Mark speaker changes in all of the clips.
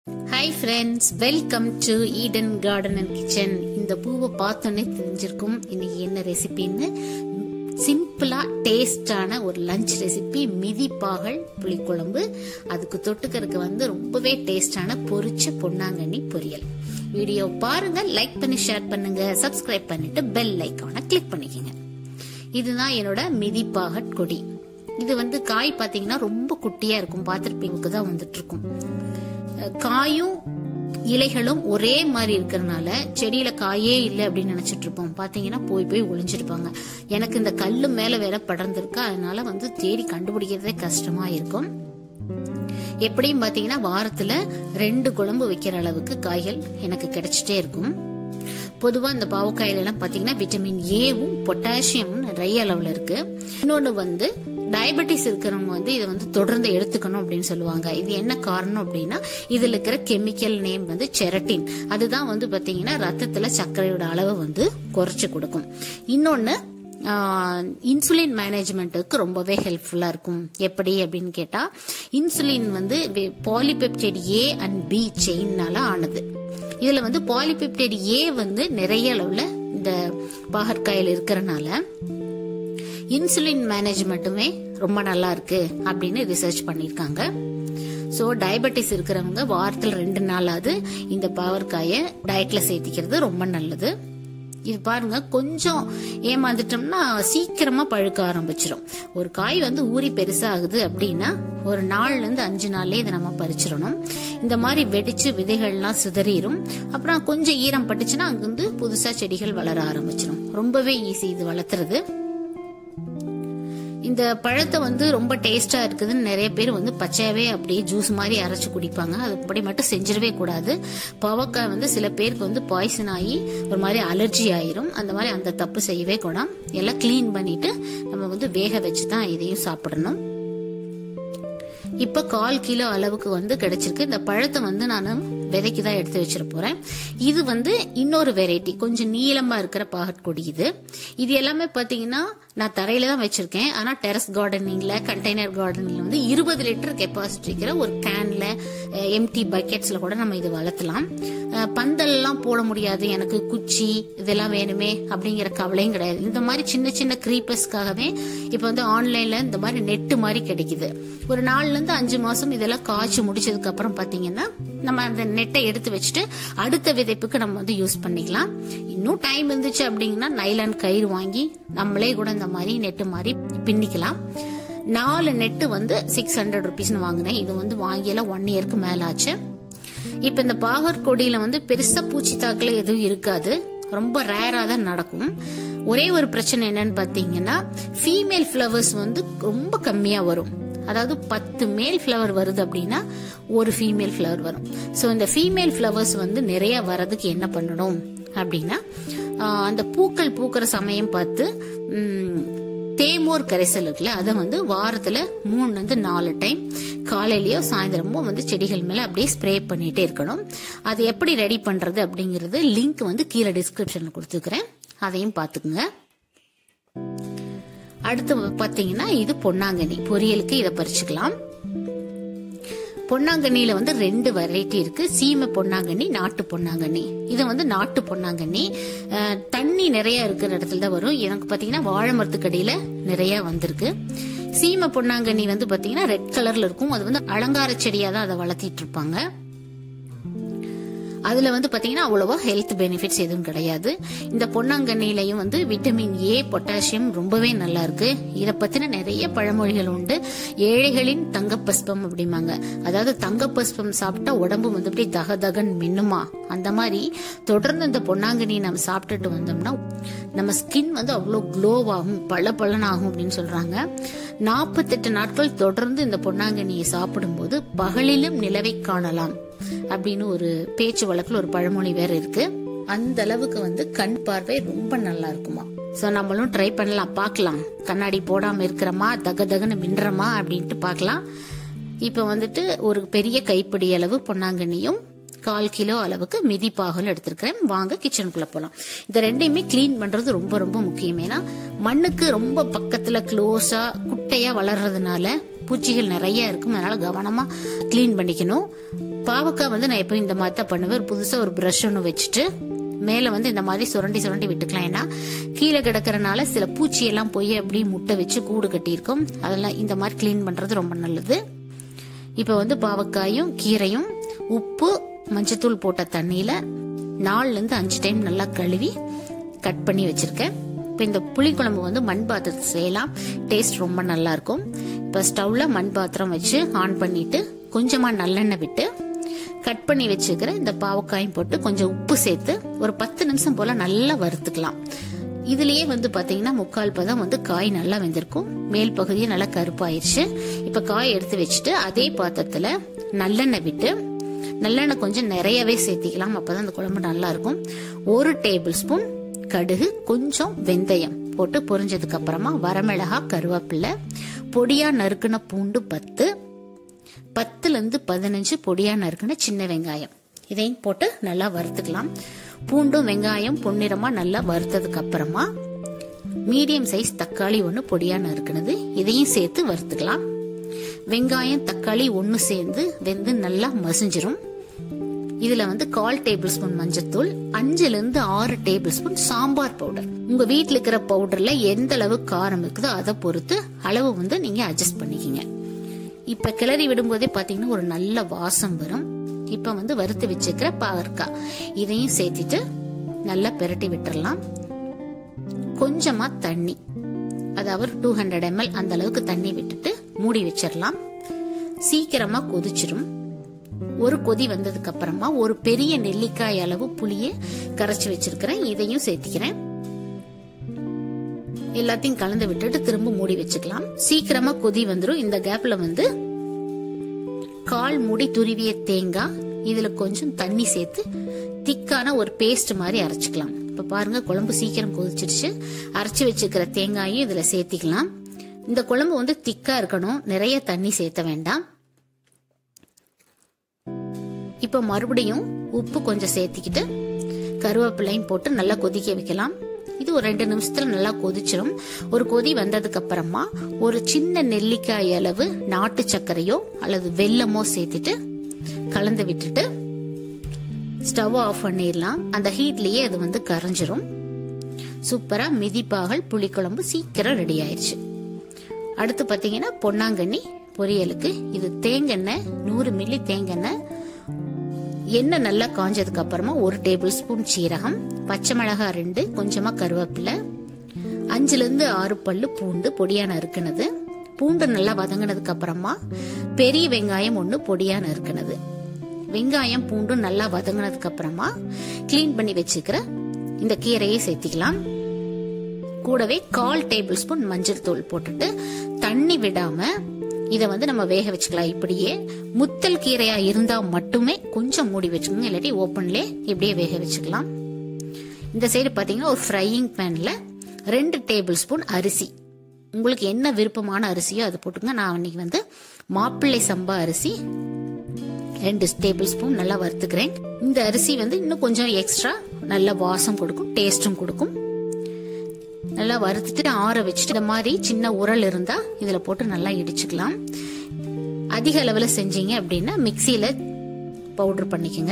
Speaker 1: hi friends welcome to Eden garden and kitchen இந்த பூவை பார்த்தோன்னே தெரிஞ்சிருக்கும் இன்னைக்கு என்ன ரெசிபின்னு சிம்பிளா டேஸ்டான ஒரு லஞ்ச் ரெசிபி மிதிப்பாகல் புளிக்குழம்பு அதுக்கு தொட்டுக்கறதுக்கு வந்து ரொம்பவே டேஸ்டான பொரிச்ச பொன்னாங்கண்ணி பொரியல் வீடியோ பாருங்க லைக் பண்ணி ஷேர் பண்ணுங்க சப்ஸ்கிரைப் பண்ணிட்டு பெல் ஐக்கானை கிளிக் பண்ணிக்கோங்க இதுதான் என்னோட மிதிப்பாகட் கொடி இது வந்து காய் பாத்தீங்கன்னா ரொம்ப குட்டியா இருக்கும் பார்த்திருப்பீங்க தான் வந்துட்டு இருக்கும் காயும் இலைகளும் ஒரே மாதிரி இருக்கிறதுனால செடியில காயே இல்லை அப்படின்னு நினைச்சிட்டு இருப்போம் பாத்தீங்கன்னா போய் போய் ஒளிஞ்சிருப்பாங்க எனக்கு இந்த கல்லு மேல வேற படர்ந்திருக்கு அதனால வந்து தேடி கண்டுபிடிக்கிறதே கஷ்டமா இருக்கும் எப்படியும் பாத்தீங்கன்னா வாரத்துல ரெண்டு குழம்பு வைக்கிற அளவுக்கு காய்கள் எனக்கு கிடைச்சிட்டே இருக்கும் பொதுவா இந்த பாவக்காயில எல்லாம் பாத்தீங்கன்னா விட்டமின் ஏவும் பொட்டாசியமும் நிறைய அளவுல இருக்கு இன்னொன்னு வந்து டயபெட்டிஸ் இருக்கிறவங்க வந்து இதை வந்து தொடர்ந்து எடுத்துக்கணும் அப்படின்னு சொல்லுவாங்க இது என்ன காரணம் அப்படின்னா இதுல இருக்கிற கெமிக்கல் நேம் வந்து செரட்டின் அதுதான் வந்து பாத்தீங்கன்னா ரத்தத்துல சர்க்கரையோட அளவை வந்து குறைச்சு கொடுக்கும் இன்னொன்னு இன்சுலின் மேனேஜ்மெண்ட்டுக்கு ரொம்பவே ஹெல்ப்ஃபுல்லா இருக்கும் எப்படி அப்படின்னு கேட்டா இன்சுலின் வந்து பாலிபெப்டைட் ஏ அண்ட் பி செயின்னால ஆனது இதுல வந்து பாலிபெப்டைட் ஏ வந்து நிறைய அளவுல இந்த பாகற்காயில் இருக்கிறனால இன்சுலின் மேனேஜ்மெண்ட்டுமே ரொம்ப நல்லா இருக்கு அப்படின்னு ரிசர்ச் பண்ணிருக்காங்க ஸோ டயபெட்டிஸ் இருக்கிறவங்க வாரத்தில் ரெண்டு நாளாவது இந்த பாவற்காயை டயட்ல சேர்த்திக்கிறது ரொம்ப நல்லது இது பாருங்க கொஞ்சம் ஏமாந்துட்டோம்னா சீக்கிரமா பழுக்க ஆரம்பிச்சிடும் ஒரு காய் வந்து ஊறி பெருசாகுது அப்படின்னா ஒரு நாள்ல இருந்து அஞ்சு நாள்லயே இதை நம்ம பறிச்சிடணும் இந்த மாதிரி வெடிச்சு விதைகள்லாம் சிதறிடும் அப்புறம் கொஞ்சம் ஈரம் பட்டுச்சுன்னா அங்கிருந்து புதுசா செடிகள் வளர ஆரம்பிச்சிடும் ரொம்பவே ஈஸி இது வளர்த்துறது இந்த பழத்தை வந்து ரொம்ப டேஸ்டா இருக்குதுன்னு நிறைய பேர் வந்து பச்சையாவே அப்படியே ஜூஸ் மாதிரி அரைச்சு குடிப்பாங்க அது அப்படி மட்டும் செஞ்சிடவே கூடாது பாவக்காய் வந்து சில பேருக்கு வந்து பாய்சன் ஆகி ஒரு மாதிரி அலர்ஜி ஆயிரும் அந்த மாதிரி அந்த தப்பு செய்யவே கூடாது எல்லாம் கிளீன் பண்ணிட்டு நம்ம வந்து வேக வச்சு தான் இதையும் சாப்பிடணும் இப்ப கால் கிலோ அளவுக்கு வந்து கிடைச்சிருக்கு இந்த பழத்தை வந்து நான் விதைக்கு தான் எடுத்து வச்சிட போறேன் இது வந்து இன்னொரு வெரைட்டி கொஞ்சம் நீளமா இருக்கிற பாகற்கொடி இது இது எல்லாமே பாத்தீங்கன்னா நான் தரையில தான் வச்சிருக்கேன் ஆனா டெரஸ் கார்டனிங்ல கண்டெய்னர் கார்டனிங்ல வந்து இருபது லிட்டர் கெப்பாசிட்டி இருக்கிற ஒரு கேன்ல எம்டி பக்கெட்ஸ்ல கூட நம்ம இது வளர்த்தலாம் பந்தல்லாம் போட முடியாது எனக்கு குச்சி இதெல்லாம் வேணுமே அப்படிங்கிற கவலையும் கிடையாது இந்த மாதிரி சின்ன சின்ன கிரீப்பர்ஸ்க்காகவே இப்ப வந்து ஆன்லைன்ல இந்த மாதிரி நெட்டு மாதிரி கிடைக்குது ஒரு நாலுல இருந்து அஞ்சு மாசம் இதெல்லாம் காய்ச்சி முடிச்சதுக்கு அப்புறம் பாத்தீங்கன்னா நம்ம அந்த நெட்டை எடுத்து வச்சுட்டு அடுத்த விதைப்புக்கு நம்ம வந்து யூஸ் பண்ணிக்கலாம் இன்னும் டைம் இருந்துச்சு அப்படிங்கன்னா நைலான் கயிறு வாங்கி நம்மளே கூட இந்த மாதிரி நெட்டு மாதிரி பின்னிக்கலாம் நாலு நெட்டு வந்து சிக்ஸ் ஹண்ட்ரட் ருபீஸ்னு வாங்கினேன் இது வந்து வாங்கியெல்லாம் ஒன் இயருக்கு மேல ஆச்சு இப்ப இந்த பாகர் கொடியில வந்து பெருசா பூச்சி தாக்கல எதுவும் இருக்காது ரொம்ப ரேரா தான் நடக்கும் ஒரே ஒரு பிரச்சனை என்னன்னு பாத்தீங்கன்னா ஃபீமேல் ஃபிளவர்ஸ் வந்து ரொம்ப கம்மியா வரும் அதாவது பத்து மேல் ஃப்ளவர் வருது அப்படின்னா ஒரு ஃபீமேல் ஃப்ளவர் வரும் ஸோ இந்த ஃபீமேல் ஃப்ளவர்ஸ் வந்து நிறைய வரதுக்கு என்ன பண்ணணும் அப்படின்னா அந்த பூக்கள் பூக்கிற சமயம் பார்த்து தேமோர் கரைசல் இருக்குல்ல அதை வந்து வாரத்துல மூணுல இருந்து நாலு டைம் காலையிலயோ சாயந்தரமோ வந்து செடிகள் மேல அப்படியே ஸ்ப்ரே பண்ணிட்டே இருக்கணும் அது எப்படி ரெடி பண்றது அப்படிங்கறது லிங்க் வந்து கீழே டிஸ்கிரிப்ஷன்ல கொடுத்துக்கிறேன் அதையும் பாத்துக்குங்க அடுத்து பாத்தீங்கன்னா இது பொன்னாங்கண்ணி பொரியலுக்கு இதை பறிச்சுக்கலாம் பொன்னாங்கண்ணியில வந்து ரெண்டு வெரைட்டி இருக்கு சீமை பொன்னாங்கண்ணி நாட்டு பொன்னாங்கண்ணி இது வந்து நாட்டு பொன்னாங்கண்ணி தண்ணி நிறைய இருக்கிற இடத்துல தான் வரும் எனக்கு பாத்தீங்கன்னா வாழை மரத்துக்கடியில நிறைய வந்திருக்கு சீமை பொன்னாங்கண்ணி வந்து பாத்தீங்கன்னா ரெட் கலர்ல இருக்கும் அது வந்து அலங்கார செடியா தான் அதை வளர்த்திட்டு இருப்பாங்க அதுல வந்து பாத்தீங்கன்னா அவ்வளவா ஹெல்த் பெனிஃபிட்ஸ் எதுவும் கிடையாது இந்த பொன்னாங்கண்ணிலையும் வந்து விட்டமின் ஏ பொட்டாசியம் ரொம்பவே நல்லா இருக்கு இத பத்தின நிறைய பழமொழிகள் உண்டு ஏழைகளின் தங்கப்பஸ்பம் அப்படிம்பாங்க அதாவது தங்கப்பஸ்பம் சாப்பிட்டா உடம்பு வந்து அப்படியே தக தகன் மின்னுமா அந்த மாதிரி தொடர்ந்து இந்த பொன்னாங்கண்ணியை நம்ம சாப்பிட்டுட்டு வந்தோம்னா நம்ம ஸ்கின் வந்து அவ்வளோ க்ளோவாகும் பல பலனாகும் அப்படின்னு சொல்றாங்க நாற்பத்தெட்டு நாட்கள் தொடர்ந்து இந்த பொன்னாங்கண்ணியை சாப்பிடும்போது பகலிலும் நிலவை காணலாம் அப்படின்னு ஒரு பேச்சு வழக்குல ஒரு பழமொழி வேற இருக்கு அந்த அளவுக்கு வந்து கண் பார்வை ரொம்ப நல்லா இருக்குமா சோ நம்மளும் ட்ரை பண்ணலாம் பார்க்கலாம் கண்ணாடி போடாம இருக்கிறோமா தக தகன்னு மின்றமா அப்படின்ட்டு பார்க்கலாம் இப்ப வந்துட்டு ஒரு பெரிய கைப்பிடி அளவு பொன்னாங்கண்ணியும் கால் கிலோ அளவுக்கு மிதிப்பாகல் எடுத்திருக்கிறேன் வாங்க கிச்சனுக்குள்ள போலாம் இந்த ரெண்டையுமே கிளீன் பண்றது ரொம்ப ரொம்ப முக்கியம் ஏன்னா மண்ணுக்கு ரொம்ப பக்கத்துல க்ளோஸா குட்டையா வளர்றதுனால பூச்சிகள் நிறைய இருக்கும் அதனால கவனமா கிளீன் பண்ணிக்கணும் பாவக்காய் வந்து நான் எப்பவும் இந்த மாதிரி தான் பண்ணுவேன் புதுசாக ஒரு ப்ரஷ் ஒன்று வச்சுட்டு மேலே வந்து இந்த மாதிரி சுரண்டி சுரண்டி விட்டுக்கலாம் ஏன்னா கீழே கிடக்கறனால சில பூச்சியெல்லாம் போய் அப்படியே முட்டை வச்சு கூடு கட்டியிருக்கும் அதெல்லாம் இந்த மாதிரி க்ளீன் பண்ணுறது ரொம்ப நல்லது இப்போ வந்து பாவக்காயும் கீரையும் உப்பு மஞ்சத்தூள் போட்ட தண்ணியில் நாலுலேருந்து அஞ்சு டைம் நல்லா கழுவி கட் பண்ணி வச்சுருக்கேன் இப்போ இந்த புளிக்குழம்பு வந்து மண் பாத்திரத்தில் செய்யலாம் டேஸ்ட் ரொம்ப நல்லா இருக்கும் இப்போ ஸ்டவ்வில் மண் பாத்திரம் வச்சு ஆன் பண்ணிட்டு கொஞ்சமாக நல்லெண்ணெய் விட்டு கட் பண்ணி வச்சுக்கிற இந்த பாவக்காயும் போட்டு கொஞ்சம் உப்பு சேர்த்து ஒரு பத்து நிமிஷம் போல நல்லா வறுத்துக்கலாம் இதுலயே வந்து பாத்தீங்கன்னா முக்கால் பதம் வந்து காய் நல்லா வெந்திருக்கும் மேல் பகுதியே நல்லா கருப்பாயிருச்சு இப்ப காய் எடுத்து வச்சுட்டு அதே பாத்திரத்துல நல்லெண்ணெய் விட்டு நல்லெண்ணெய் கொஞ்சம் நிறையவே சேர்த்திக்கலாம் அப்பதான் அந்த குழம்பு நல்லா இருக்கும் ஒரு டேபிள் ஸ்பூன் கடுகு கொஞ்சம் வெந்தயம் போட்டு பொரிஞ்சதுக்கு அப்புறமா வரமிளகா கருவேப்பிலை பொடியா நறுக்குன பூண்டு பத்து பத்துல இருந்து பதினஞ்சு பொடியா நறுக்குன சின்ன வெங்காயம் இதையும் போட்டு நல்லா வறுத்துக்கலாம் பூண்டும் வெங்காயம் பொன்னிறமா நல்லா வறுத்ததுக்கு அப்புறமா மீடியம் சைஸ் தக்காளி ஒன்று பொடியா நறுக்குனது இதையும் சேர்த்து வறுத்துக்கலாம் வெங்காயம் தக்காளி ஒன்று சேர்ந்து வெந்து நல்லா மசிஞ்சிரும் இதுல வந்து கால் டேபிள் ஸ்பூன் மஞ்சத்தூள் அஞ்சுல இருந்து ஆறு டேபிள் ஸ்பூன் சாம்பார் பவுடர் உங்க வீட்ல இருக்கிற பவுடர்ல எந்த அளவு காரம் இருக்குதோ அதை பொறுத்து அளவு வந்து நீங்க அட்ஜஸ்ட் பண்ணிக்கிங்க இப்ப கிளறி விடும்போதே பாத்தீங்கன்னா ஒரு நல்ல வாசம் வரும் இப்ப வந்து வறுத்து வச்சுக்கிற பாவற்காய் இதையும் சேர்த்துட்டு நல்லா பிரட்டி விட்டுறலாம் கொஞ்சமா தண்ணி அதாவது டூ ஹண்ட்ரட் எம்எல் அந்த அளவுக்கு தண்ணி விட்டுட்டு மூடி வச்சிடலாம் சீக்கிரமா கொதிச்சிடும் ஒரு கொதி வந்ததுக்கு அப்புறமா ஒரு பெரிய நெல்லிக்காய் அளவு புளிய கரைச்சி வச்சிருக்கிறேன் இதையும் சேர்த்திக்கிறேன் எல்லாத்தையும் கலந்து விட்டுட்டு திரும்ப மூடி வச்சுக்கலாம் சீக்கிரமா கொதி வந்துடும் இந்த கேப்ல வந்து கால் மூடி துருவிய தேங்காய் இதுல கொஞ்சம் தண்ணி சேர்த்து திக்கான ஒரு பேஸ்ட் மாதிரி அரைச்சிக்கலாம் இப்ப பாருங்க குழம்பு சீக்கிரம் கொதிச்சிருச்சு அரைச்சு வச்சுக்கிற தேங்காயும் இதுல சேர்த்திக்கலாம் இந்த குழம்பு வந்து திக்கா இருக்கணும் நிறைய தண்ணி சேர்த்த வேண்டாம் இப்ப மறுபடியும் உப்பு கொஞ்சம் சேர்த்திக்கிட்டு கருவேப்பிலையும் போட்டு நல்லா கொதிக்க வைக்கலாம் இது ஒரு ரெண்டு நிமிஷத்துல நல்லா கொதிச்சிடும் ஒரு கொதி வந்ததுக்கு அப்புறமா ஒரு சின்ன நெல்லிக்காய் அளவு நாட்டு சர்க்கரையோ அல்லது வெல்லமோ சேர்த்துட்டு கலந்து விட்டுட்டு ஸ்டவ் ஆஃப் பண்ணிடலாம் அந்த ஹீட்லயே அது வந்து கரைஞ்சிரும் சூப்பரா மிதிப்பாகல் புளிக்குழம்பு சீக்கிரம் ரெடி ஆயிடுச்சு அடுத்து பாத்தீங்கன்னா பொன்னாங்கண்ணி பொரியலுக்கு இது தேங்கெண்ணெய் நூறு மில்லி தேங்கெண்ணெய் எண்ணெய் நல்லா காஞ்சதுக்கு அப்புறமா ஒரு டேபிள் ஸ்பூன் சீரகம் பச்சை மிளகாய் ரெண்டு கொஞ்சமா கருவேப்பிலை அஞ்சுல இருந்து ஆறு பல்லு பூண்டு பொடியா நறுக்குனது பூண்டு நல்லா வதங்கினதுக்கு அப்புறமா பெரிய வெங்காயம் ஒன்று பொடியா நறுக்குனது வெங்காயம் பூண்டு நல்லா வதங்கினதுக்கு அப்புறமா கிளீன் பண்ணி வச்சுக்கிற இந்த கீரையை சேர்த்திக்கலாம் கூடவே கால் டேபிள் ஸ்பூன் மஞ்சள் தூள் போட்டுட்டு தண்ணி விடாம இதை வந்து நம்ம வேக வச்சுக்கலாம் இப்படியே முத்தல் கீரையா இருந்தா மட்டுமே கொஞ்சம் மூடி வச்சுக்கோங்க இல்லாட்டி ஓப்பன்லே இப்படியே வேக வச்சுக்கலாம் இந்த சைடு பாத்தீங்கன்னா ஒரு ஃப்ரையிங் பேன்ல ரெண்டு டேபிள் ஸ்பூன் அரிசி உங்களுக்கு என்ன விருப்பமான அரிசியோ அதை போட்டுங்க நான் இன்னைக்கு வந்து மாப்பிள்ளை சம்பா அரிசி ரெண்டு டேபிள் ஸ்பூன் நல்லா வறுத்துக்கிறேன் இந்த அரிசி வந்து இன்னும் கொஞ்சம் எக்ஸ்ட்ரா நல்ல வாசம் கொடுக்கும் டேஸ்டும் கொடுக்கும் நல்லா வறுத்துட்டு ஆற வச்சுட்டு இந்த மாதிரி சின்ன உரல் இருந்தா இதுல போட்டு நல்லா இடிச்சுக்கலாம் அதிக அளவுல செஞ்சீங்க அப்படின்னா மிக்சியில பவுடர் பண்ணிக்கோங்க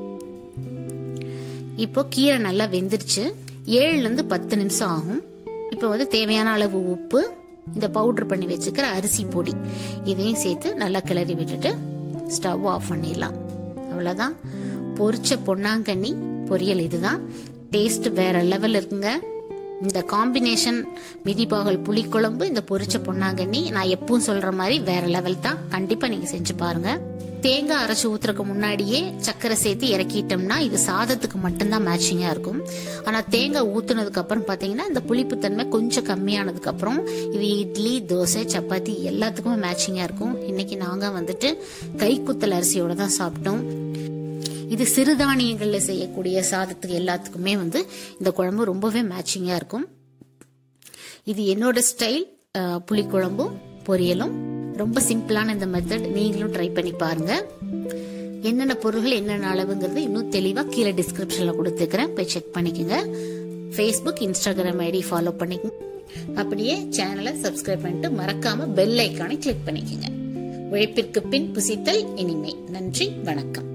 Speaker 1: இப்போ கீரை நல்லா வெந்துருச்சு ஏழுல இருந்து பத்து நிமிஷம் ஆகும் இப்போ வந்து தேவையான அளவு உப்பு இந்த பவுடர் பண்ணி வச்சுக்கிற அரிசி பொடி இதையும் சேர்த்து நல்லா கிளறி விட்டுட்டு ஸ்டவ் ஆஃப் பண்ணிடலாம் அவ்வளவுதான் பொரிச்ச பொன்னாங்கண்ணி பொரியல் இதுதான் டேஸ்ட் வேற லெவல் இருக்குங்க இந்த காம்பினேஷன் மிதிப்பாகல் புளிக்குழம்பு இந்த பொரிச்ச பொன்னாங்கண்ணி நான் எப்பவும் சொல்ற மாதிரி வேற லெவல் தான் கண்டிப்பா நீங்க செஞ்சு பாருங்க தேங்காய் அரைச்சு ஊத்துறதுக்கு முன்னாடியே சக்கரை சேர்த்து இறக்கிட்டோம்னா இது சாதத்துக்கு மட்டும்தான் மேட்சிங்கா இருக்கும் ஆனா தேங்காய் ஊத்துனதுக்கு அப்புறம் பாத்தீங்கன்னா இந்த புளிப்பு தன்மை கொஞ்சம் கம்மியானதுக்கு அப்புறம் இது இட்லி தோசை சப்பாத்தி எல்லாத்துக்குமே மேட்சிங்கா இருக்கும் இன்னைக்கு நாங்க வந்துட்டு கைக்குத்தல் அரிசியோட தான் சாப்பிட்டோம் இது சிறுதானியங்கள்ல செய்யக்கூடிய சாதத்துக்கு எல்லாத்துக்குமே வந்து இந்த குழம்பு ரொம்பவே மேட்சிங்கா இருக்கும் இது என்னோட ஸ்டைல் புளிக்குழம்பும் பொரியலும் ரொம்ப சிம்பிளான இந்த மெத்தட் நீங்களும் ட்ரை பண்ணி பாருங்க என்னென்ன பொருள்கள் என்னென்ன அளவுங்கிறது இன்னும் தெளிவாக கீழே டிஸ்கிரிப்ஷன்ல கொடுத்துக்கிறேன் போய் செக் பண்ணிக்கோங்க ஃபேஸ்புக் இன்ஸ்டாகிராம் ஐடி ஃபாலோ பண்ணிக்கோங்க அப்படியே சேனலை சப்ஸ்கிரைப் பண்ணிட்டு மறக்காம பெல் ஐக்கானை கிளிக் பண்ணிக்கோங்க உழைப்பிற்கு பின் புசித்தல் இனிமை நன்றி வணக்கம்